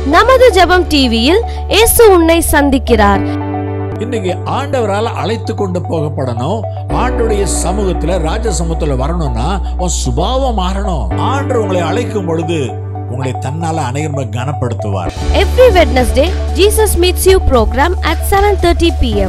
நமது ஜெபம் டிவியில் இயேசு உன்னை சந்திக்கிறார் இன்னைக்கு ஆண்டவரால் அழைத்து கொண்டு போகப்படணும் ஆண்டுடைய சமூகத்துல ராஜ சமூகத்துல வரணும்னா உன் சுபாவம் மாறணும் ஆண்டு உங்களை அழைக்கும் பொழுது உங்களை தன்னால அநேகமாக கனப்படுத்துவார் Every Wednesday, Jesus Meets You program at 7:30 p.m.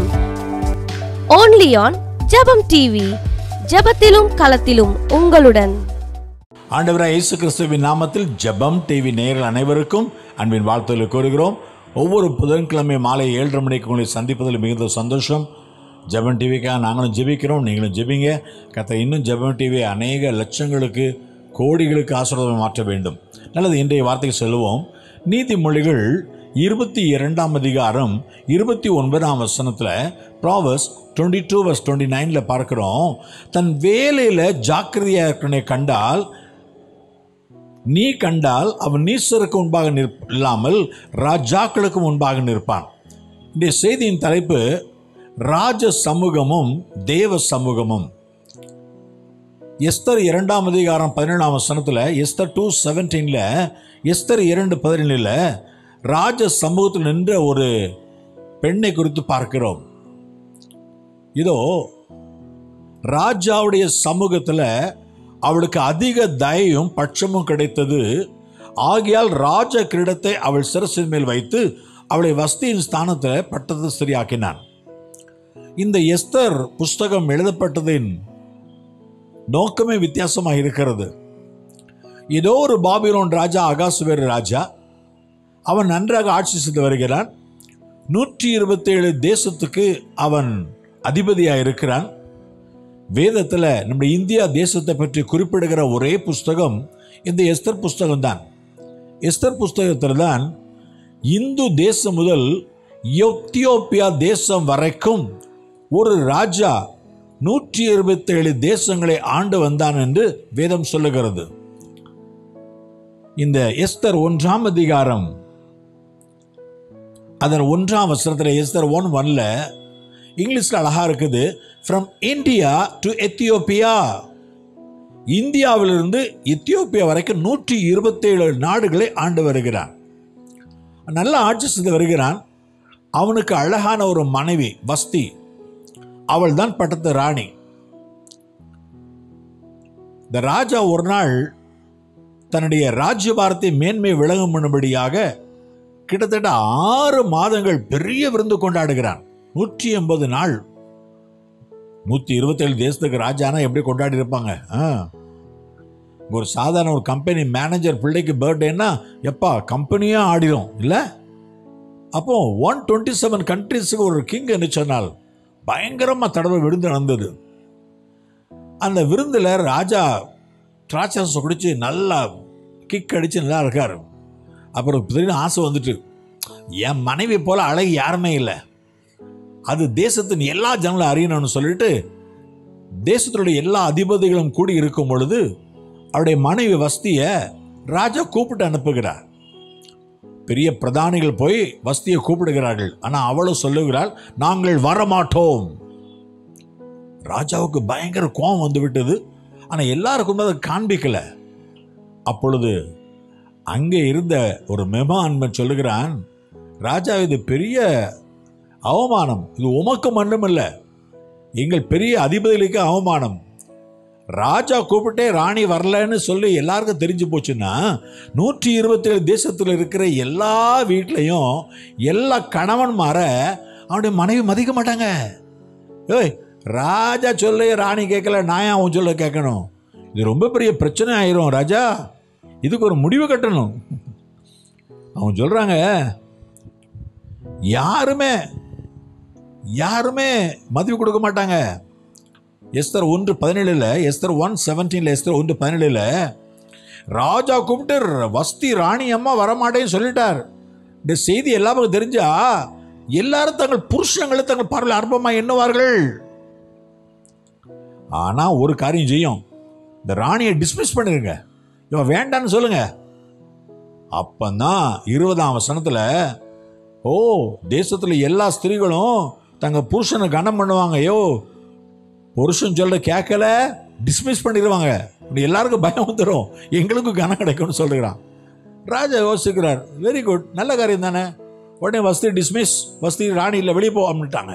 Only on ஜெபம் டிவி ஜெபத்திலும் களத்திலும் உங்களுடன் ஆண்டவராய் இயேசு கிறிஸ்துவின் நாமத்தில் ஜெபம் டிவி நேயர்கள் அனைவருக்கும் அன்பின் வாழ்த்துக்களை கூறுகிறோம் ஒவ்வொரு புதன்கிழமை மாலை ஏழரை மணிக்கு உங்களை சந்திப்பதில் மிகுந்த சந்தோஷம் ஜெபம் டிவிக்காக நாங்களும் ஜெபிக்கிறோம் நீங்களும் ஜெபிங்க கத்த இன்னும் ஜெபம் டிவி அநேக லட்சங்களுக்கு கோடிகளுக்கு ஆசீர்வாதம் மாற்ற வேண்டும் நல்லது இன்றைய வார்த்தைக்கு சொல்லுவோம் நீதிமொழிகள் இருபத்தி இரண்டாம் அதிகாரம் இருபத்தி ஒன்பதாம் வசனத்தில் Proverbs twenty two verse twenty நைனில் பார்க்குறோம் தன் வேலையில் ஜாக்கிரதையாக இருக்கனை கண்டால் நீ கண்டால் அவன் நீசருக்கு முன்பாக நிற் இல்லாமல் ராஜாக்களுக்கு முன்பாக நிற்பான் இந்த செய்தியின் தலைப்பு ராஜ சமூகமும் தேவ சமூகமும் எஸ்தர் இரண்டாம் அதிகாரம் பதினேழாம் வசனத்தில் எஸ்தர் டூ செவன்டீனில் எஸ்தர் இரண்டு பதினேழில் ராஜ சமூகத்தில் நின்ற ஒரு பெண்ணை குறித்து பார்க்கிறோம் இதோ ராஜாவுடைய சமூகத்தில் அவளுக்கு அதிக தயவும் பட்சமும் கிடைத்தது ஆகையால் ராஜ கிரீடத்தை அவள் சிரசின் மேல் வைத்து அவளை வஸ்தியின் ஸ்தானத்தில் பட்டத்து சரியாக்கினான் இந்த எஸ்தர் புஸ்தகம் எழுதப்பட்டதின் நோக்கமே வித்தியாசமாக இருக்கிறது ஏதோ ஒரு பாபிலோன் ராஜா அகாசுவேர் ராஜா அவன் நன்றாக ஆட்சி செய்து வருகிறான் நூற்றி இருபத்தேழு தேசத்துக்கு அவன் அதிபதியாக இருக்கிறான் வேதத்தில் நம்ம இந்தியா தேசத்தை பற்றி குறிப்பிடுகிற ஒரே புஸ்தகம் இந்த எஸ்தர் புஸ்தகம் தான் எஸ்தர் புஸ்தகத்தில் தான் இந்து தேசம் முதல் எத்தியோப்பியா தேசம் வரைக்கும் ஒரு ராஜா நூற்றி இருபத்தேழு தேசங்களை ஆண்டு வந்தான் என்று வேதம் சொல்லுகிறது இந்த எஸ்தர் ஒன்றாம் அதிகாரம் அதன் ஒன்றாம் வசனத்தில் எஸ்தர் ஒன் ஒன்ல இங்கிலீஷில் அழகா இருக்குது ஃப்ரம் இந்தியா டு எத்தியோப்பியா இந்தியாவிலிருந்து எத்தியோப்பியா வரைக்கும் நூற்றி இருபத்தேழு நாடுகளை ஆண்டு வருகிறான் நல்ல ஆட்சி செய்து வருகிறான் அவனுக்கு அழகான ஒரு மனைவி வஸ்தி அவள் தான் பட்டத்து ராணி இந்த ராஜா ஒரு நாள் தன்னுடைய ராஜ்யபாரத்தை மேன்மை விளங்கும் பண்ணும்படியாக கிட்டத்தட்ட ஆறு மாதங்கள் பெரிய விருந்து கொண்டாடுகிறான் நூற்றி எண்பது நாள் நூற்றி இருபத்தேழு தேசத்துக்கு ராஜானா எப்படி கொண்டாடி இருப்பாங்க ஆ ஒரு சாதாரண ஒரு கம்பெனி மேனேஜர் பிள்ளைக்கு பர்த்டேன்னா எப்பா கம்பெனியாக ஆடிடும் இல்லை அப்போ ஒன் டுவெண்ட்டி செவன் கண்ட்ரீஸுக்கு ஒரு கிங் என்ன சொன்னால் பயங்கரமாக தடவை விருந்து நடந்தது அந்த விருந்தில் ராஜா திராட்சரசம் குடித்து நல்லா கிக் அடித்து நல்லா இருக்கார் அப்புறம் திடீர்னு ஆசை வந்துட்டு என் மனைவி போல் அழகு யாருமே இல்லை அது தேசத்தின் எல்லா ஜனங்களும் அறியணும்னு சொல்லிட்டு தேசத்தினுடைய எல்லா அதிபதிகளும் கூடி இருக்கும் பொழுது அவருடைய மனைவி வஸ்தியை ராஜா கூப்பிட்டு அனுப்புகிறார் பெரிய பிரதானிகள் போய் வஸ்தியை கூப்பிடுகிறார்கள் ஆனால் அவளும் சொல்லுகிறாள் நாங்கள் வரமாட்டோம் ராஜாவுக்கு பயங்கர கோபம் வந்து விட்டது ஆனால் எல்லாருக்கும் அதை காண்பிக்கல அப்பொழுது அங்கே இருந்த ஒரு மெமான்மன் சொல்லுகிறான் ராஜா இது பெரிய அவமானம் இது உமக்கு மட்டுமல்ல எங்கள் பெரிய அதிபதிகளுக்கு அவமானம் ராஜா கூப்பிட்டே ராணி வரலன்னு சொல்லி எல்லாருக்கும் தெரிஞ்சு போச்சுன்னா நூற்றி இருபத்தேழு தேசத்தில் இருக்கிற எல்லா வீட்லேயும் எல்லா கணவன்மார அவனுடைய மனைவி மதிக்க மாட்டாங்க ஏய் ராஜா சொல்ல ராணி கேட்கல நான் ஏன் அவன் சொல்ல கேட்கணும் இது ரொம்ப பெரிய பிரச்சனை ஆயிரும் ராஜா இதுக்கு ஒரு முடிவு கட்டணும் அவன் சொல்கிறாங்க யாருமே யாருமே மதிப்பு கொடுக்க மாட்டாங்க எஸ்தர் ஒன்று பதினேழில் எஸ்தர் ஒன் செவன்டீனில் எஸ்தர் ஒன்று பதினேழில் ராஜா கூப்பிட்டு வஸ்தி ராணி அம்மா வரமாட்டேன்னு சொல்லிட்டார் இந்த செய்தி எல்லாமே தெரிஞ்சா எல்லாரும் தங்கள் புருஷங்களை தங்கள் பார்வையில் அற்பமாக எண்ணுவார்கள் ஆனால் ஒரு காரியம் செய்யும் இந்த ராணியை டிஸ்மிஸ் பண்ணிருங்க இவன் வேண்டான்னு சொல்லுங்க அப்பந்தான் இருபதாம் வசனத்தில் ஓ தேசத்தில் எல்லா ஸ்திரீகளும் தங்கள் புருஷனை கனம் பண்ணுவாங்க ஐயோ புருஷன் சொல்ல கேட்கல டிஸ்மிஸ் பண்ணிடுவாங்க இப்படி எல்லாருக்கும் பயம் வந்துடும் எங்களுக்கும் கனம் கிடைக்கும்னு சொல்லுகிறான் ராஜா யோசிக்கிறார் வெரி குட் நல்ல காரியம் தானே உடனே வசதி டிஸ்மிஸ் வசதி ராணி இல்லை வெளியே போ அப்படின்ட்டாங்க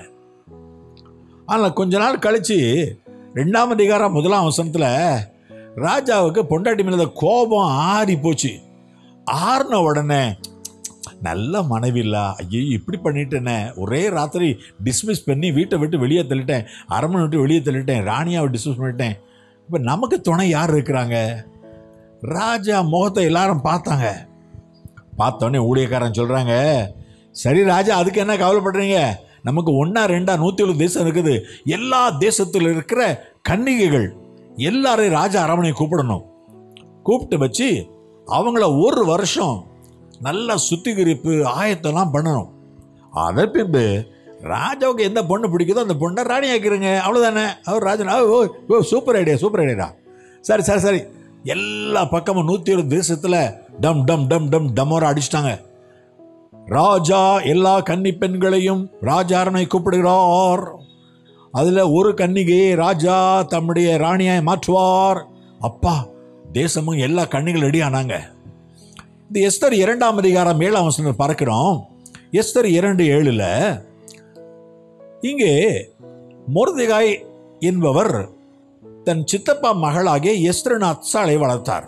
ஆனால் கொஞ்ச நாள் கழிச்சு ரெண்டாம் அதிகாரம் முதலாம் வசனத்தில் ராஜாவுக்கு பொண்டாட்டி மேலே கோபம் ஆறி போச்சு ஆறின உடனே நல்ல மனைவி இல்லை ஐயோ இப்படி பண்ணிட்டேனே ஒரே ராத்திரி டிஸ்மிஸ் பண்ணி வீட்டை விட்டு வெளியே தள்ளிட்டேன் அரண்மனை விட்டு வெளியே தள்ளிட்டேன் ராணியாவை டிஸ்மிஸ் பண்ணிட்டேன் இப்போ நமக்கு துணை யார் இருக்கிறாங்க ராஜா முகத்தை எல்லாரும் பார்த்தாங்க பார்த்தோன்னே ஊழியக்காரன் சொல்கிறாங்க சரி ராஜா அதுக்கு என்ன கவலைப்படுறீங்க நமக்கு ஒன்றா ரெண்டா நூற்றி ஏழு தேசம் இருக்குது எல்லா தேசத்தில் இருக்கிற கன்னிகைகள் எல்லாரையும் ராஜா அரமனை கூப்பிடணும் கூப்பிட்டு வச்சு அவங்கள ஒரு வருஷம் நல்ல சுத்திகரிப்பு ஆயத்தம்லாம் பண்ணணும் அதை பின்பு ராஜாவுக்கு எந்த பொண்ணு பிடிக்குதோ அந்த பொண்ணை ராணி ஆக்கிருங்க அவ்வளோதானே அவர் ராஜன் oh oh super idea super idea சரி சரி சரி எல்லா பக்கமும் நூற்றி ஒரு தேசத்தில் டம் டம் டம் டம் டமோரா அடிச்சிட்டாங்க ராஜா எல்லா கன்னி பெண்களையும் ராஜாரனை கூப்பிடுகிறார் அதில் ஒரு கன்னிகையை ராஜா தம்முடைய ராணியாய் மாற்றுவார் அப்பா தேசமும் எல்லா கன்னிகள் ரெடி ஆனாங்க இந்த எஸ்தர் இரண்டாம் அதிகாரம் ஏழாம் வசனம் பார்க்கிறோம் எஸ்தர் இரண்டு ஏழுல இங்கே மொர்திகாய் என்பவர் தன் சித்தப்பா மகளாகிய எஸ்தரனு அத்சாளை வளர்த்தார்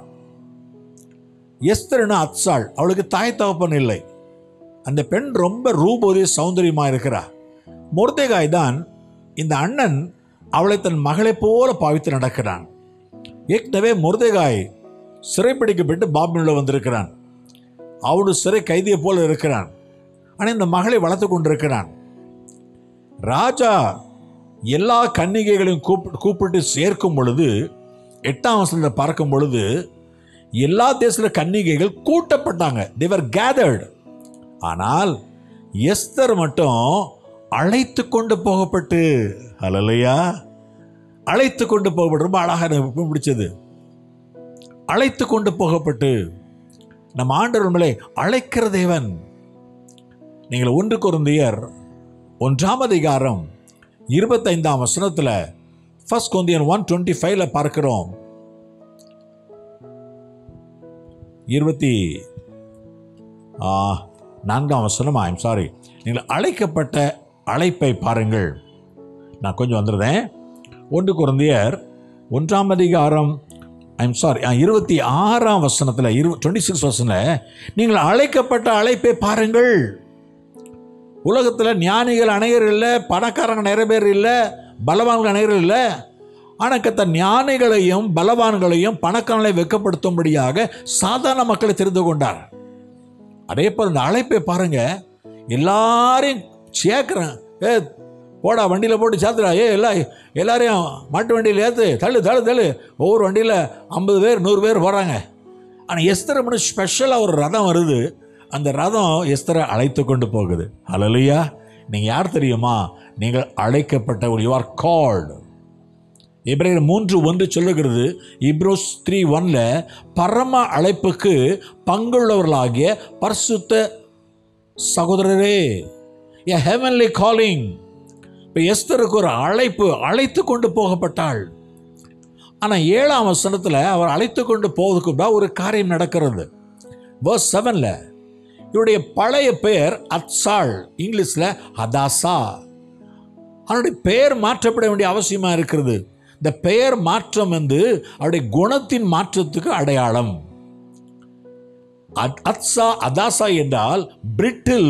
எஸ்தரனு அத்சாள் அவளுக்கு தாய் தகப்பன் இல்லை அந்த பெண் ரொம்ப ரூபோதி சௌந்தரியமா இருக்கிறார் மொர்தேகாய் தான் இந்த அண்ணன் அவளை தன் மகளைப் போல பாவித்து நடக்கிறான் ஏற்கனவே மொர்தேகாய் சிறைப்பிடிக்கப்பட்டு பாபிலோனில் வந்திருக்கிறான் அவனு சிறை கைதியை போல இருக்கிறான் ஆனால் இந்த மகளை வளர்த்து கொண்டிருக்கிறான் ராஜா எல்லா கன்னிகைகளையும் கூப்பிட்டு கூப்பிட்டு சேர்க்கும் பொழுது எட்டாம் வசனத்தில் பார்க்கும் பொழுது எல்லா தேசத்தில் கன்னிகைகள் கூட்டப்பட்டாங்க தேவர் கேதர்டு ஆனால் எஸ்தர் மட்டும் அழைத்து கொண்டு போகப்பட்டு அலலையா அழைத்து கொண்டு போகப்பட்டு ரொம்ப அழகாக எனக்கு பிடிச்சது அழைத்து கொண்டு போகப்பட்டு நம் ஆண்டவர் மேலே அழைக்கிற தேவன் நீங்கள் ஒன்று குருந்தியர் ஒன்றாம் அதிகாரம் இருபத்தைந்தாம் வசனத்தில் ஃபர்ஸ்ட் கொந்தியன் ஒன் டுவெண்ட்டி ஃபைவ்ல பார்க்கிறோம் இருபத்தி ஆ, நான்காம் வசனம் ஐம் சாரி நீங்கள் அழைக்கப்பட்ட அழைப்பை பாருங்கள் நான் கொஞ்சம் வந்துடுறேன் ஒன்று குருந்தியர் ஒன்றாம் அதிகாரம் ஐம் சாரி இருபத்தி ஆறாம் வசனத்தில் இரு டுவெண்ட்டி சிக்ஸ் வசனில் நீங்கள் அழைக்கப்பட்ட அழைப்பை பாருங்கள் உலகத்தில் ஞானிகள் அநேகர் இல்லை பணக்காரங்க நிறைய பேர் இல்லை பலவான்கள் அநேகர் இல்லை ஆனால் கத்த ஞானிகளையும் பலவான்களையும் பணக்காரங்களை வெக்கப்படுத்தும்படியாக சாதாரண மக்களை தெரிந்து கொண்டார் அதே போல் இந்த அழைப்பை பாருங்க எல்லாரையும் சேர்க்குறேன் ஏ போடா வண்டியில் போட்டு சேர்த்துடா ஏ எல்லா எல்லாரையும் மாட்டு வண்டியில் ஏற்று தள்ளு தள்ளு தள்ளு ஒவ்வொரு வண்டியில் ஐம்பது பேர் நூறு பேர் போகிறாங்க ஆனால் எஸ்தரை மட்டும் ஸ்பெஷலாக ஒரு ரதம் வருது அந்த ரதம் எஸ்தரை அழைத்து கொண்டு போகுது ஹalleluya நீங்கள் யார் தெரியுமா நீங்கள் அழைக்கப்பட்டவர் யூ ஆர் கால்டு எபிரேயர் மூன்று ஒன்று சொல்லுகிறது இப்ரோஸ் த்ரீ ஒன்ல பரம அழைப்புக்கு பங்குள்ளவர்களாகிய பரிசுத்த சகோதரரே எ ஹெவன்லி காலிங் இப்போ எஸ்தருக்கு ஒரு அழைப்பு அழைத்து கொண்டு போகப்பட்டாள் ஆனால் ஏழாம் வசனத்தில் அவர் அழைத்து கொண்டு போவதுக்கு ஒரு காரியம் நடக்கிறது வேர்ஸ் செவனில் இவருடைய பழைய பெயர் அத்சாள் இங்கிலீஷில் ஹதாசா அவனுடைய பெயர் மாற்றப்பட வேண்டிய அவசியமாக இருக்கிறது இந்த பெயர் மாற்றம் வந்து அவருடைய குணத்தின் மாற்றத்துக்கு அடையாளம் அத்- அத்சா அதாசா என்றால் பிரிட்டில்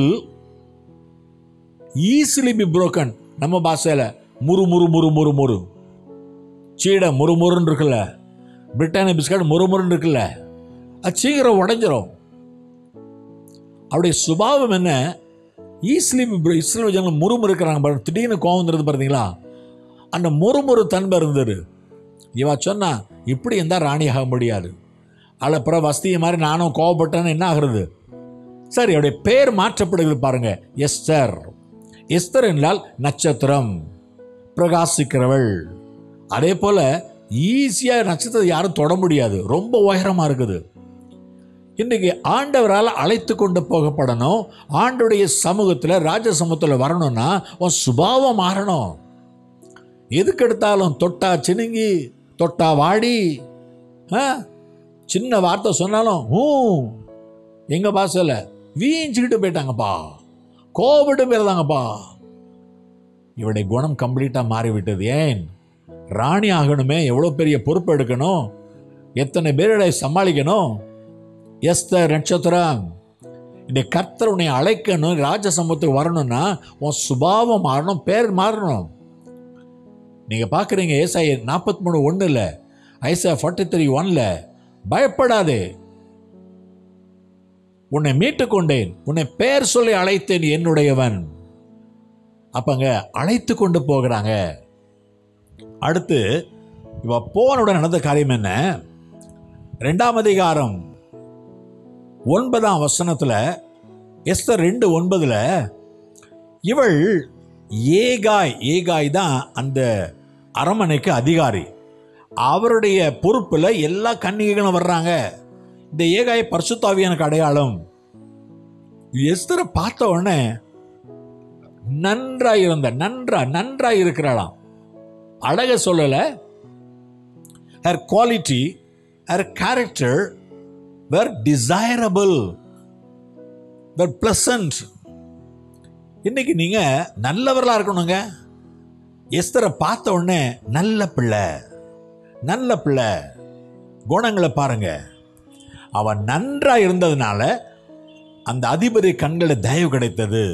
ஈஸிலி பி broken நம்ம பாஷையில் முறு முறு முறு முறு முறு சீடை முறு முறுன்னு இருக்குல்ல பிரிட்டானிய பிஸ்கட் முறு முறுன்னு இருக்குல்ல அது சீக்கிரம் உடைஞ்சிரும் அவருடைய சுபாவம் என்ன ஈஸிலி இஸ்ரேல் ஜனங்கள் முறுமுறு இருக்கிறாங்க பாருங்க திடீர்னு கோவம் வந்துருது பார்த்தீங்களா அந்த முறுமுறு தன்மை இருந்தது இவ சொன்னா இப்படி இருந்தால் ராணியாக முடியாது அதில் அப்புறம் வசதியை மாதிரி நானும் கோவப்பட்டேன்னு என்ன ஆகுறது சரி அவருடைய பேர் மாற்றப்படுகிறது பாருங்க எஸ்தர் எஸ்தர் என்றால் நட்சத்திரம் பிரகாசிக்கிறவள் அதே போல ஈஸியாக நட்சத்திரத்தை யாரும் தொட முடியாது ரொம்ப உயரமாக இருக்குது இன்றைக்கி ஆண்டவரால் அழைத்து கொண்டு போகப்படணும் ஆண்டுடைய சமூகத்தில் ராஜ சமூகத்தில் வரணும்னா உன் சுபாவம் மாறணும் எதுக்கு எடுத்தாலும் தொட்டா சினுங்கி தொட்டா வாடி ஆ? சின்ன வார்த்தை சொன்னாலும் ஹூ எங்க பாசல வீஞ்சிக்கிட்டு போயிட்டாங்கப்பா கோபப்பட்டு போயிருந்தாங்கப்பா இவருடைய குணம் கம்ப்ளீட்டாக மாறிவிட்டது ஏன் ராணி ஆகணுமே எவ்வளோ பெரிய பொறுப்பு எடுக்கணும் எத்தனை பேரை சமாளிக்கணும் எஸ்தர் நட்சத்திரம் இந்த கர்த்தர் உன்னை அழைக்கணும் ராஜ சமூகத்துக்கு வரணும்னா உன் சுபாவம் மாறணும் பேர் மாறணும் நீங்கள் பார்க்குறீங்க ஏசாய் நாற்பத்தி மூணு ஒன்றில் ஐசா ஃபார்ட்டி த்ரீ ஒன்ல பயப்படாதே உன்னை மீட்டு கொண்டேன் உன்னை பெயர் சொல்லி அழைத்தேன் என்னுடையவன் அப்பங்க அழைத்து கொண்டு போகிறாங்க அடுத்து இவ போனுடன் நடந்த காரியம் என்ன ரெண்டாம் அதிகாரம் ஒன்பதாம் வசனத்துல எஸ்தர் ரெண்டு ஒன்பதுல இவள் ஏகாய் ஏகாய் தான் அந்த அரமனைக்கு அதிகாரி அவருடைய பொறுப்புல எல்லா கன்னிகைகளும் வர்றாங்க இந்த ஏகாய் பரிசுத்தாவியானுக்கு அடையாளம் எஸ்தரை பார்த்த உடனே நன்றா இருந்த நன்றா நன்றா இருக்கிறாளாம் அழக சொல்லல her quality her character were desirable were pleasant இன்னைக்கு நீங்க நல்லவர்களா இருக்கணுங்க எஸ்தரை பார்த்த உடனே நல்ல பிள்ளை நல்ல பிள்ளை குணங்களை பாருங்க அவன் நன்றா இருந்ததுனால அந்த அதிபதி கண்களை தயவு கிடைத்தது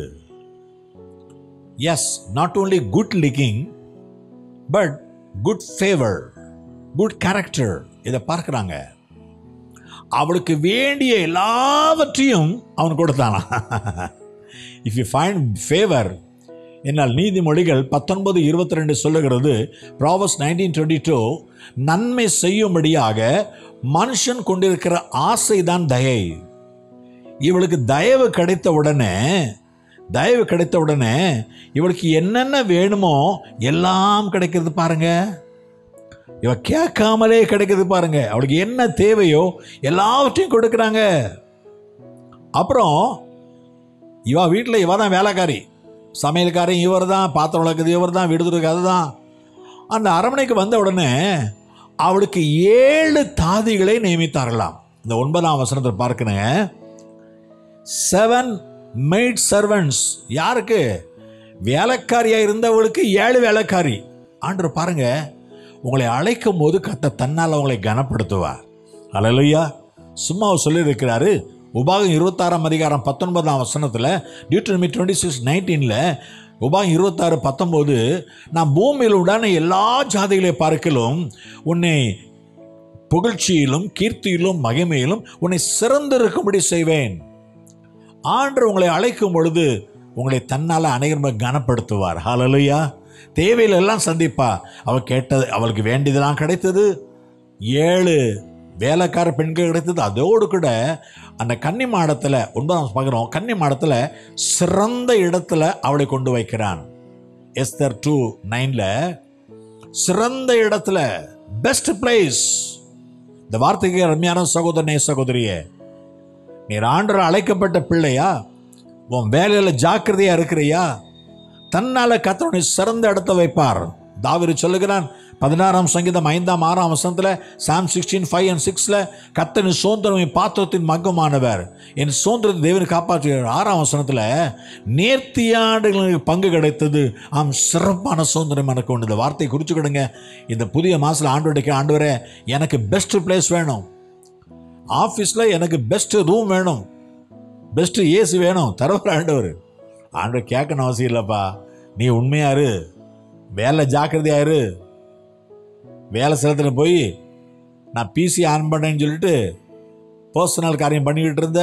yes not only good looking but good favour good character இதை பார்க்குறாங்க அவளுக்கு வேண்டிய எல்லாவற்றையும் அவன் கொடுத்தானா இஃப் யூ ஃபைண்ட் ஃபேவர் என்னால் நீதிமொழிகள் பத்தொன்பது இருபத்தி ரெண்டு சொல்லுகிறது ப்ராவஸ் நைன்டீன் டுவெண்ட்டி டூ நன்மை செய்யும்படியாக மனுஷன் கொண்டிருக்கிற ஆசைதான் தயை இவளுக்கு தயவு கிடைத்த உடனே தயவு கிடைத்த உடனே இவளுக்கு என்னென்ன வேணுமோ எல்லாம் கிடைக்கிறது பாருங்க இவ கேட்காமலே கிடைக்கிறது பாருங்க அவளுக்கு என்ன தேவையோ எல்லாவற்றையும் கொடுக்குறாங்க அப்புறம் இவ வீட்டில் இவ தான் வேலைக்காரி சமையல்காரன் இவர் தான் பாத்திரம் விளக்குது இவர் தான் விடுதலுக்கு அதுதான் அந்த அரண்மனைக்கு வந்த உடனே அவளுக்கு ஏழு தாதிகளை நியமித்தார்களாம் இந்த ஒன்பதாம் வசனத்தில் பார்க்கணுங்க செவன் மெய்ட் சர்வன்ட்ஸ் யாருக்கு வேலைக்காரியாக இருந்தவளுக்கு ஏழு வேலைக்காரி ஆண்டவர் பாருங்க உங்களை அழைக்கும் போது கத்த தன்னால் உங்களை கனப்படுத்துவார் அலலுயா சும்மா அவர் சொல்லியிருக்கிறாரு உபாகம் இருபத்தாறாம் அதிகாரம் பத்தொன்பதாம் வசனத்தில் டியூட்டர்மி டுவெண்ட்டி சிக்ஸ் நைன்டீனில் உபாகம் இருபத்தாறு பத்தொம்போது நான் பூமியில் உண்டான எல்லா ஜாதிகளை பார்க்கலும் உன்னை புகழ்ச்சியிலும் கீர்த்தியிலும் மகிமையிலும் உன்னை சிறந்திருக்கும்படி செய்வேன் ஆண்டு உங்களை அழைக்கும் பொழுது உங்களை தன்னால் அனைவரும் கனப்படுத்துவார் ஹalleluya தேவையில் எல்லாம் சந்திப்பா அவள் கேட்டது அவளுக்கு வேண்டியதெல்லாம் கிடைத்தது ஏழு வேலைக்கார பெண்கள் கிடைத்தது அதோடு கூட அந்த கன்னி மாடத்தில் ஒன்பதாம் பார்க்குறோம் கன்னி மாடத்தில் சிறந்த இடத்துல அவளை கொண்டு வைக்கிறான் எஸ்தர் டூ நைனில் சிறந்த இடத்துல பெஸ்ட் பிளேஸ் இந்த வார்த்தைக்கு ரம்யான சகோதரனே சகோதரியே நீர் ஆண்டர் அழைக்கப்பட்ட பிள்ளையா உன் வேலையில் ஜாக்கிரதையா இருக்கிறியா தன்னால கத்தவனை சிறந்த இடத்த வைப்பார் தாவிரி சொல்லுகிறான் பதினாறாம் சங்கீதம் ஐந்தாம் ஆறாம் வசனத்தில் சாம் சிக்ஸ்டீன் ஃபைவ் அண்ட் சிக்ஸில் கத்தனின் சுதந்திரம் என் பாத்திரத்தின் மகமானவர் என் சுதந்திரத்தை தேவன் காப்பாற்றுகிறார் ஆறாம் வசனத்தில் நேர்த்தியாடுகளுக்கு பங்கு கிடைத்தது ஆம் சிறப்பான சுதந்திரம் எனக்கு உண்டு இந்த வார்த்தையை குறிச்சுக்கிடுங்க இந்த புதிய மாதத்தில் ஆண்டு ஆண்டவரே எனக்கு பெஸ்ட் பிளேஸ் வேணும் ஆஃபீஸில் எனக்கு பெஸ்ட் ரூம் வேணும் பெஸ்ட் ஏசி வேணும் தரவர் ஆண்டவர் ஆண்டவர் கேட்கணும் அவசியம் இல்லைப்பா நீ உண்மையாரு வேலை ஜாக்கிரதையாரு வேலை ஸ்தலத்தில் போய் நான் பிசி ஆன் பண்ணேன்னு சொல்லிட்டு பர்சனல் காரியம் பண்ணிக்கிட்டு இருந்த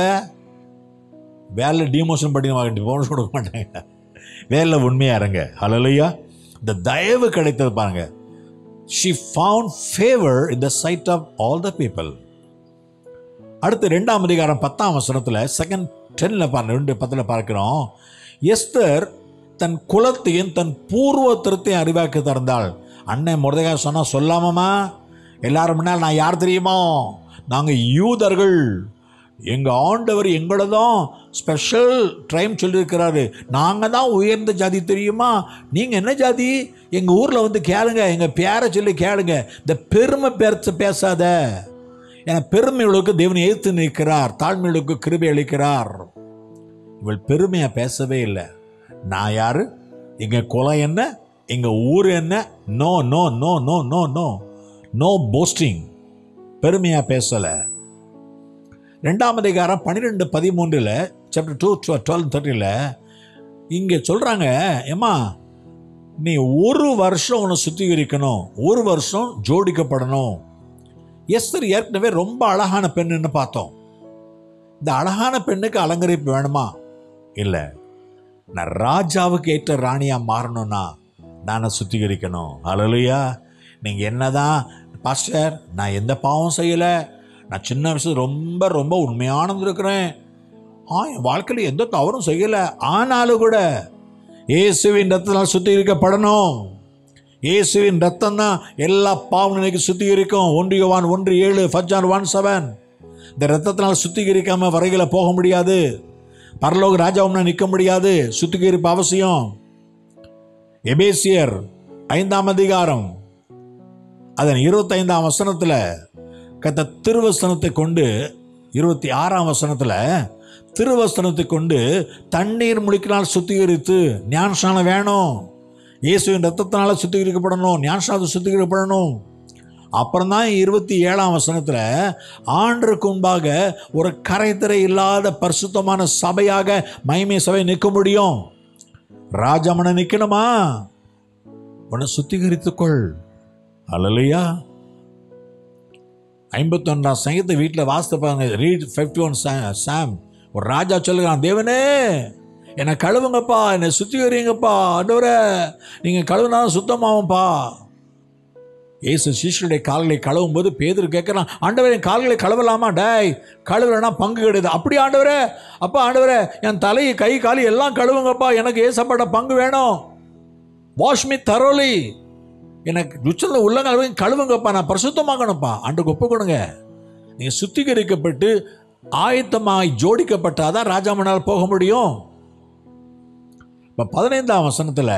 வேலை டிமோஷன் பண்ணி வாங்க போனஸ் கொடுக்க மாட்டாங்க வேலை உண்மையாக இருங்க ஹலோலையா இந்த தயவு கிடைத்தது பாருங்க she found favour in the sight of all the people அடுத்து ரெண்டாம் அதிகாரம் பத்தாம் வசனத்தில் செகண்ட் டென்னில் பாருங்க ரெண்டு பத்தில் பார்க்கிறோம் எஸ்தர் தன் குலத்தையும் தன் பூர்வத்திரத்தையும் அறிவாக்கி திறந்தாள் அண்ணன் முருதகா சொன்னால் சொல்லாமமா எல்லாரும் முன்னால் நான் யார் தெரியுமோ நாங்கள் யூதர்கள் எங்கள் ஆண்டவர் எங்களை தான் ஸ்பெஷல் ட்ரைம் சொல்லியிருக்கிறாரு நாங்கள் தான் உயர்ந்த ஜாதி தெரியுமா நீங்கள் என்ன ஜாதி எங்கள் ஊரில் வந்து கேளுங்க எங்கள் பேரை சொல்லி கேளுங்க இந்த பெருமை பேர்த்து பேசாத என பெருமையுள்ளவருக்கு தேவனை எதிர்த்து நிற்கிறார் தாழ்மையுள்ளவருக்கு கிருபை அளிக்கிறார் இவள் பெருமையா பேசவே இல்லை நான் யாரு எங்க குலம் என்ன எங்க ஊர் என்ன no no no no no no no posting பெருமையா பேசல ரெண்டாம் அதிகாரம் பன்னிரெண்டு பதிமூன்றில் சாப்டர் டூ டுவெல் தேர்ட்டியில் இங்கே சொல்கிறாங்க ஏம்மா நீ ஒரு வருஷம் உன்னை சுத்திகரிக்கணும் ஒரு வருஷம் ஜோடிக்கப்படணும் எஸ்தர் ஏற்கனவே ரொம்ப அழகான பெண்ணுன்னு பார்த்தோம் இந்த அழகான பெண்ணுக்கு அலங்கரிப்பு வேணுமா இல்லை நான் ராஜாவுக்கு ஏற்ற ராணியா மாறணும்னா நானை சுத்திகரிக்கணும் அழலையா நீங்க என்னதான் பாஸ்டர் நான் எந்த பாவம் செய்யலை நான் சின்ன வயசு ரொம்ப ரொம்ப உண்மையானது இருக்கிறேன் ஆ என் வாழ்க்கையில் எந்த தவறும் செய்யலை ஆனாலும் கூட இயேசுவின் ரத்தத்தினால் சுத்திகரிக்கப்படணும் இயேசுவின் ரத்தம் தான் எல்லா பாவம் நினைக்கு சுத்திகரிக்கும் ஒன்று யோவான் ஒன்று ஏழு ஃபஜான் ஒன் செவன் இந்த ரத்தத்தினால் சுத்திகரிக்காம வரைகளை போக முடியாது பரலோக ராஜாவும்னா நிற்க முடியாது சுத்திகரிப்பு அவசியம் எபேசியர் ஐந்தாம் அதிகாரம் அதன் இருபத்தைந்தாம் வசனத்தில் கத்த திருவசனத்தை கொண்டு இருபத்தி ஆறாம் வசனத்தில் திருவசனத்தை கொண்டு தண்ணீர் முழுக்கினால் சுத்திகரித்து ஞானஸ்நானம் வேணும் இயேசுவின் ரத்தத்தினால சுத்திகரிக்கப்படணும் ஞானஸ்நானத்தை சுத்திகரிக்கப்படணும் அப்புறம் தான் இருபத்தி ஏழாம் வசனத்தில் ஆண்டருக்கு முன்பாக ஒரு கரைத்திரை இல்லாத பரிசுத்தமான சபையாக மைமை சபை நிற்க முடியும் ராஜமனை நிற்கணுமா உன்னை சுத்திகரித்துக்கொள் அல்லலையா ஐம்பத்தொன்றாம் சங்கத்தை வீட்டில் வாசித்து பாருங்க ரீட் ஃபிஃப்டி ஒன் சாம் ஒரு ராஜா சொல்லுகிறான் தேவனே என்னை கழுவுங்கப்பா என்னை சுத்திகரிங்கப்பா ஆண்டவரே நீங்கள் கழுவுனாலும் சுத்தமாகும்ப்பா இயேசு சிஷ்யருடைய கால்களை கழுவும் போது பேதர் கேட்குறான் ஆண்டவரே என் கால்களை கழுவலாமா டேய் கழுவுலனா பங்கு கிடையாது அப்படி ஆண்டவரே அப்பா ஆண்டவரே என் தலையை கை காலி எல்லாம் கழுவுங்கப்பா எனக்கு ஏசப்பட்ட பங்கு வேணும் வாஷ் மீ தரோலி எனக்கு ருச்சலில் உள்ளங்கால் கழுவுங்கப்பா நான் பரிசுத்தமாகணும்ப்பா ஆண்டுக்கு ஒப்பு கொடுங்க நீங்கள் சுத்திகரிக்கப்பட்டு ஆயத்தமாய் ஜோடிக்கப்பட்டாதான் ராஜா மன்னால் போக முடியும் இப்போ பதினைந்தாம் வசனத்தில்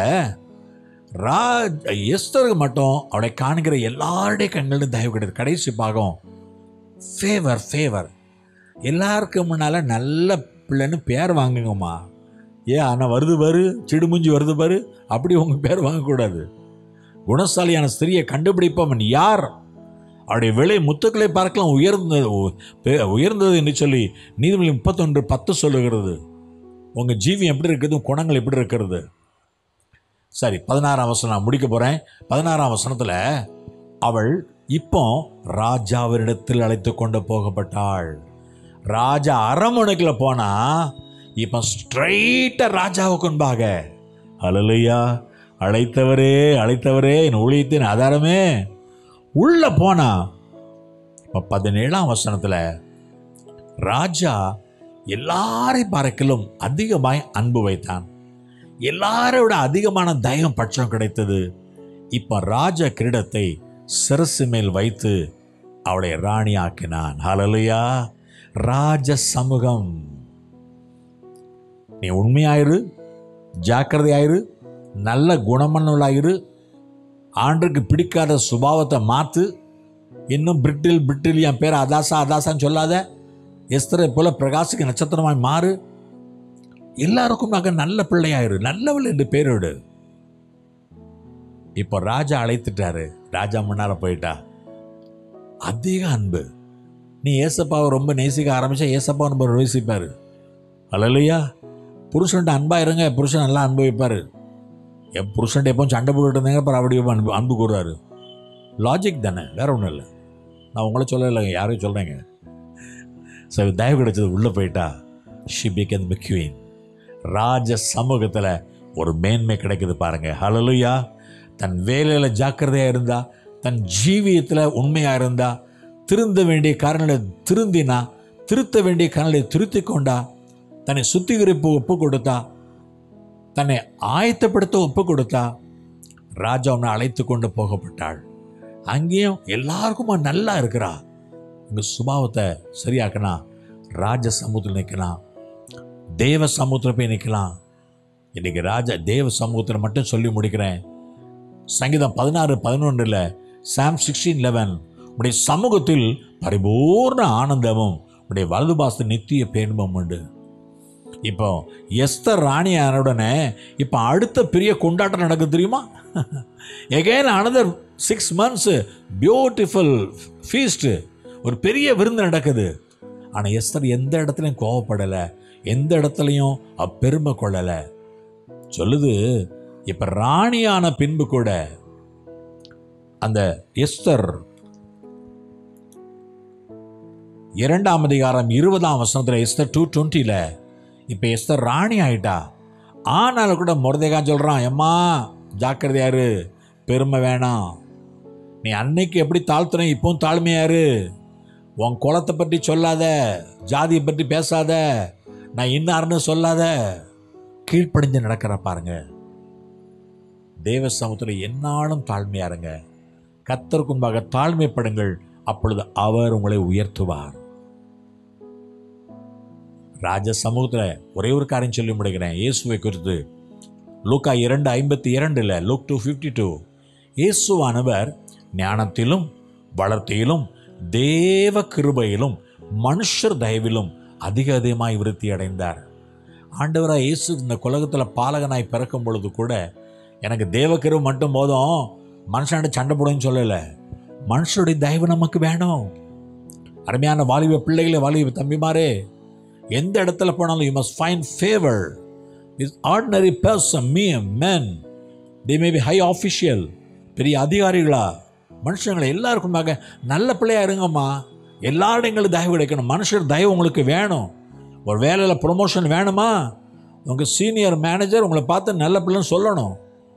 ராஜ் எஸ்தருக்கு மட்டும் அவளை காணுகிற எல்லாருடைய கண்களிலும் தயவு கிடையாது கடைசி பாகம் ஃபேவர் ஃபேவர் எல்லாருக்கும் முன்னால் நல்ல பிள்ளைன்னு பேர் வாங்குங்கம்மா ஏன் ஆனால் வருது பாரு சிடுமுஞ்சி வருது பாரு அப்படி உங்கள் பேர் வாங்கக்கூடாது குணசாலியான ஸ்திரியை கண்டுபிடிப்பவன் யார் அவருடைய விலை முத்துக்களை பார்க்கலாம் உயர்ந்தது உ- உயர்ந்தது என்று சொல்லி நீதிமொழி முப்பத்தொன்று பத்து சொல்லுகிறது உங்கள் ஜீவியம் எப்படி இருக்குது குணங்கள் எப்படி இருக்கிறது சரி பதினாறாம் வசனம் நான் முடிக்க போகிறேன் பதினாறாம் வசனத்தில் அவள் இப்போ ராஜாவினிடத்தில் அழைத்து கொண்டு போகப்பட்டாள் ராஜா அரண்மனைக்குள்ள போனா இப்போ ஸ்ட்ரைட்டாக ராஜாவுக்கு முன்பாக அலலுயா அழைத்தவரே அழைத்தவரே என் ஊழியத்தின் ஆதாரமே உள்ள போனா இப்போ பதினேழாம் வசனத்தில் ராஜா எல்லாரையும் பார்க்கிலும் அதிகமாய் அன்பு வைத்தான் எல்லாரோட அதிகமான தயம் பட்சம் கிடைத்தது இப்ப ராஜ கிரீடத்தை சிரசு மேல் வைத்து அவளை ராணி ஆக்கினான் ஹalleluya ராஜ சமூகம் நீ உண்மையாயிரு ஜாக்கிரதையாயிரு நல்ல குணமன்னவளாயிரு ஆண்டுக்கு பிடிக்காத சுபாவத்தை மாத்து இன்னும் பிரிட்டில் பிரிட்டில் என் பேர் அதாசா அதாசான்னு சொல்லாத எஸ்தரை போல பிரகாசிக்க நட்சத்திரமாய் மாறு எல்லாருக்கும் நாங்கள் நல்ல பிள்ளையாயிரு நல்லவள் என்று பேரிடு இப்போ ராஜா அழைத்துட்டாரு ராஜா முன்னால போயிட்டா அதிக அன்பு நீ ஏசப்பாவை ரொம்ப நேசிக்க ஆரம்பிச்சா ஏசப்பாவை ரொம்ப நேசிப்பாரு அல்லையா புருஷன்ட்ட அன்பா இருங்க புருஷன் நல்லா அனுபவிப்பாரு என் புருஷன்ட்ட எப்போ சண்டை போட்டுட்டு இருந்தாங்க அப்புறம் அப்படி அன்பு அன்பு கூறுவாரு லாஜிக் தானே வேற ஒன்றும் இல்லை நான் உங்களை சொல்லலைங்க யாரையும் சொல்கிறேங்க ஸோ தயவு கிடைச்சது உள்ளே போயிட்டா ஷி பிகன் த குவீன் ராஜ சமூகத்தில் ஒரு மேன்மை கிடைக்குது பாருங்க ஹalleluya தன் வேலையில் ஜாக்கிரதையாக இருந்தா தன் ஜீவியத்தில் உண்மையாக இருந்தா திருந்த வேண்டிய காரணங்களை திருந்தினா திருத்த வேண்டிய காரணங்களை திருத்தி கொண்டா தன்னை சுத்திகரிப்பு ஒப்பு கொடுத்தா தன்னை ஆயத்தப்படுத்த ஒப்பு கொடுத்தா ராஜா அவனை அழைத்து கொண்டு போகப்பட்டாள் அங்கேயும் எல்லாருக்குமா நல்லா இருக்கிறா உங்கள் சுபாவத்தை சரியாக்கினா ராஜ சமூகத்தில் நிற்கலாம் தேவ சமூகத்தில் போய் நிற்கலாம் இன்னைக்கு ராஜா தேவ சமூகத்தில் மட்டும் சொல்லி முடிக்கிறேன் சங்கீதம் பதினாறு பதினொன்றில் சாம் சிக்ஸ்டீன் லெவன் உடைய சமூகத்தில் பரிபூர்ண ஆனந்தமும் உடைய வலது பாச நித்திய பேன்பம் உண்டு இப்போ எஸ்தர் ராணி ஆன உடனே இப்போ அடுத்த பெரிய கொண்டாட்டம் நடக்குது தெரியுமா again another six months beautiful feast ஒரு பெரிய விருந்து நடக்குது ஆனால் எஸ்தர் எந்த இடத்துலையும் கோவப்படலை எந்த இடத்துலையும் அப்பெருமை கொள்ளலை சொல்லுது இப்போ ராணியான பின்பு கூட அந்த எஸ்தர் இரண்டாம் அதிகாரம் இருபதாம் வசனத்தில் எஸ்தர் டூ டுவெண்ட்டியில் இப்போ எஸ்தர் ராணி ஆயிட்டா ஆனாலும் கூட முரதேகா சொல்கிறான் எம்மா ஜாக்கிரதையாரு பெருமை வேணாம் நீ அன்னைக்கு எப்படி தாழ்த்துன இப்போவும் தாழ்மையாரு உன் குலத்தை பற்றி சொல்லாத ஜாதியை பற்றி பேசாத நான் இன்னாருன்னு சொல்லாத கீழ்ப்படிஞ்சு நடக்கிற பாருங்க தேவ சமூகத்தில் என்னாலும் தாழ்மையா இருங்க கத்தருக்கு முன்பாக தாழ்மைப்படுங்கள் அப்பொழுது அவர் உங்களை உயர்த்துவார் ராஜ சமூகத்தில் ஒரே ஒரு காரியம் சொல்லி முடிக்கிறேன் இயேசுவை குறித்து லூக்கா இரண்டு ஐம்பத்தி இரண்டுல லூக் டூ ஃபிஃப்டி டூ இயேசுவானவர் ஞானத்திலும் வளர்த்தியிலும் தேவ கிருபையிலும் மனுஷர் தயவிலும் அதிக அதிகமாய் விருத்தி அடைந்தார் ஆண்டவராக இயேசு இந்த குலகத்தில் பாலகனாய் பிறக்கும் பொழுது கூட எனக்கு தேவக்கிருவு மட்டும் போதும் மனுஷன்கிட்ட சண்டை போடுன்னு சொல்லலை மனுஷருடைய தயவு நமக்கு வேணும் அருமையான வாலிப பிள்ளைகளை வாலிப தம்பிமாரே எந்த இடத்துல போனாலும் you must find favour is ordinary person me men they may be high official பெரிய அதிகாரிகளா மனுஷங்களை எல்லாருக்குமாக நல்ல பிள்ளையா இருங்கம்மா எல்லாரும் எங்களுக்கு தயவு கிடைக்கணும் மனுஷர் தயவு உங்களுக்கு வேணும் ஒரு வேலையில் ப்ரொமோஷன் வேணுமா உங்கள் சீனியர் மேனேஜர் உங்களை பார்த்து நல்ல பிள்ளைன்னு சொல்லணும்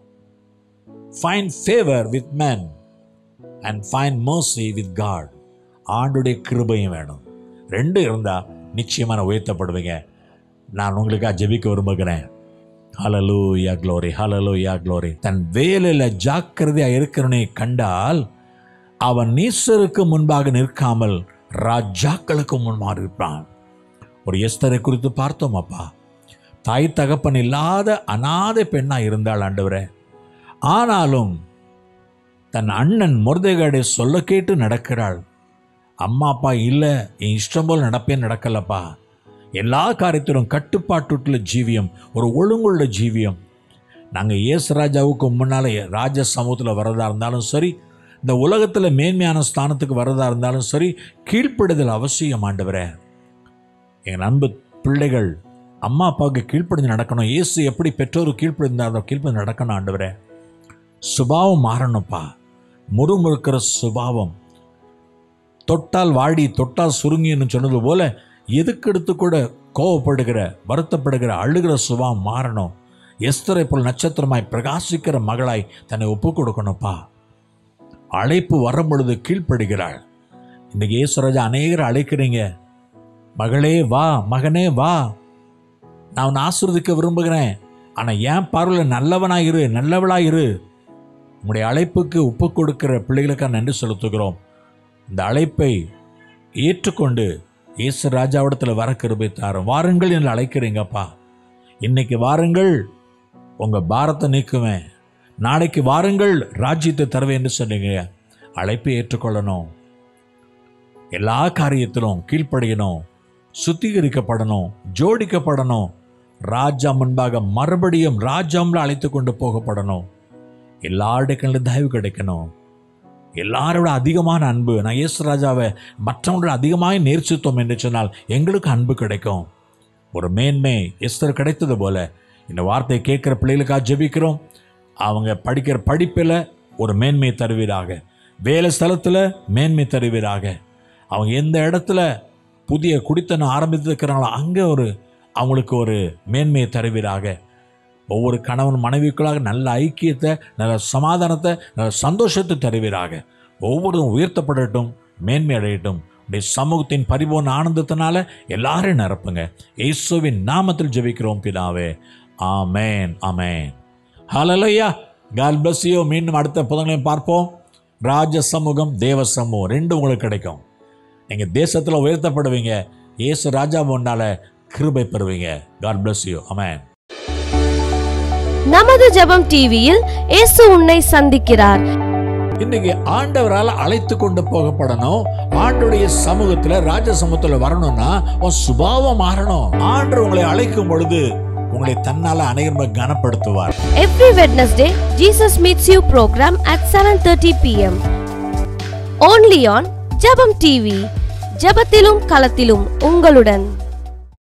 find favour with men and find mercy with God ஆண்டுடைய கிருபையும் வேணும் ரெண்டு இருந்தால் நிச்சயமாக நான் உயர்த்தப்படுவீங்க நான் உங்களுக்காக ஜெபிக்க விரும்புகிறேன் ஹலலு யா க்ளோரி ஹலலு யா க்ளோரி தன் வேலையில் ஜாக்கிரதையாக இருக்கிறவனை கண்டால் அவன் நீசருக்கு முன்பாக நிற்காமல் ராஜாக்களுக்கு முன்பாக இருப்பான் ஒரு எஸ்தரை குறித்து பார்த்தோம் அப்பா தாய் தகப்பன் இல்லாத அனாதை பெண்ணா இருந்தாள் ஆண்டவரே ஆனாலும் தன் அண்ணன் முருதைகாடை சொல்ல கேட்டு நடக்கிறாள் அம்மா அப்பா இல்லை என் இஷ்டம் போல் நடப்பேன் நடக்கலப்பா எல்லா காரியத்திலும் கட்டுப்பாட்டுள்ள ஜீவியம் ஒரு ஒழுங்குள்ள ஜீவியம் நாங்கள் இயேசு ராஜாவுக்கு முன்னால் ராஜ சமூகத்தில் வரதா இருந்தாலும் சரி இந்த உலகத்தில் மேன்மையான ஸ்தானத்துக்கு வரதா இருந்தாலும் சரி கீழ்ப்படுதல் அவசியம் ஆண்டவரே எங்கள் அன்பு பிள்ளைகள் அம்மா அப்பாவுக்கு கீழ்ப்படிஞ்சு நடக்கணும் இயேசு எப்படி பெற்றோர் கீழ்ப்படிந்தாரோ கீழ்ப்படிஞ்சு நடக்கணும் ஆண்டவரே சுபாவம் மாறணும்ப்பா முறுமுறுக்கிற சுபாவம் தொட்டால் வாடி தொட்டால் சுருங்கின்னு சொன்னது போல எதுக்கெடுத்து கூட கோவப்படுகிற வருத்தப்படுகிற அழுகிற சுபாவம் மாறணும் எஸ்தரை போல் நட்சத்திரமாய் பிரகாசிக்கிற மகளாய் தன்னை ஒப்பு கொடுக்கணும்ப்பா அழைப்பு வரும் பொழுது கீழ்ப்படுகிறாள் இன்னைக்கு இயேசுராஜா அநேகரை அழைக்கிறீங்க மகளே வா மகனே வா நான் உன்னை ஆசிர்வதிக்க விரும்புகிறேன் ஆனால் ஏன் பார்வையில் நல்லவனாயிரு நல்லவளாயிரு உங்களுடைய அழைப்புக்கு ஒப்பு கொடுக்கிற பிள்ளைகளுக்காக நன்றி செலுத்துகிறோம் இந்த அழைப்பை ஏற்றுக்கொண்டு இயேசு ராஜாவிடத்தில் வர கிருபை தாரும் வாருங்கள் என்று அழைக்கிறீங்கப்பா இன்னைக்கு வாருங்கள் உங்கள் பாரத்தை நீக்குவேன் நாளைக்கு வாருங்கள் ராஜ்யத்தை தருவேன் என்று சொன்னீங்க அழைப்பை ஏற்றுக்கொள்ளணும் எல்லா காரியத்திலும் கீழ்ப்படியணும் சுத்திகரிக்கப்படணும் ஜோடிக்கப்படணும் ராஜா முன்பாக மறுபடியும் ராஜாம்ல அழைத்து கொண்டு போகப்படணும் எல்லாருடைய கண்ணில் தயவு கிடைக்கணும் எல்லாரோட அதிகமான அன்பு நான் இயேசு ராஜாவை மற்றவங்களோட அதிகமாக நேர்ச்சித்தோம் என்று சொன்னால் எங்களுக்கு அன்பு கிடைக்கும் ஒரு மேன்மை எஸ்தர் கிடைத்தது போல இந்த வார்த்தையை கேட்குற பிள்ளைகளுக்காக ஜெபிக்கிறோம் அவங்க படிக்கிற படிப்பில் ஒரு மேன்மை தருவீராக வேலை ஸ்தலத்தில் மேன்மை தருவீராக அவங்க எந்த இடத்துல புதிய குடித்தனம் ஆரம்பித்திருக்கிறாங்களோ அங்கே ஒரு அவங்களுக்கு ஒரு மேன்மையை தருவீராக ஒவ்வொரு கணவன் மனைவிக்குள்ளாக நல்ல ஐக்கியத்தை நல்ல சமாதானத்தை நல்ல சந்தோஷத்தை தருவீராக ஒவ்வொருவரும் உயர்த்தப்படட்டும் மேன்மை அடையட்டும் உடைய சமூகத்தின் பரிபூர்ண ஆனந்தத்தினால எல்லாரையும் நிரப்புங்க இயேசுவின் நாமத்தில் ஜெபிக்கிறோம் பிதாவே ஆமேன் ஆமேன் ஹalleluya God bless you மீண்டும் அடுத்த புதங்களையும் பார்ப்போம் ராஜ சமூகம் தேவ சமூகம் ரெண்டும் உங்களுக்கு கிடைக்கும் நீங்கள் தேசத்தில் உயர்த்தப்படுவீங்க இயேசு ராஜா முன்னால கிருபை பெறுவீங்க காட் bless you ஆமென் நமது ஜெபம் டிவியில் இயேசு உன்னை சந்திக்கிறார் இன்னைக்கு ஆண்டவரால் அழைத்து கொண்டு போகப்படணும் ஆண்டுடைய சமூகத்துல ராஜ சமூகத்துல வரணும்னா உன் சுபாவம் மாறணும் ஆண்டு உங்களை அழைக்கும் பொழுது உங்களை தன்னால அநேகமாக கனப்படுத்துவார் Every Wednesday, Jesus Meets You program at 7:30 p.m. Only on Jabam TV. ஜபத்திலும் களத்திலும் உங்களுடன்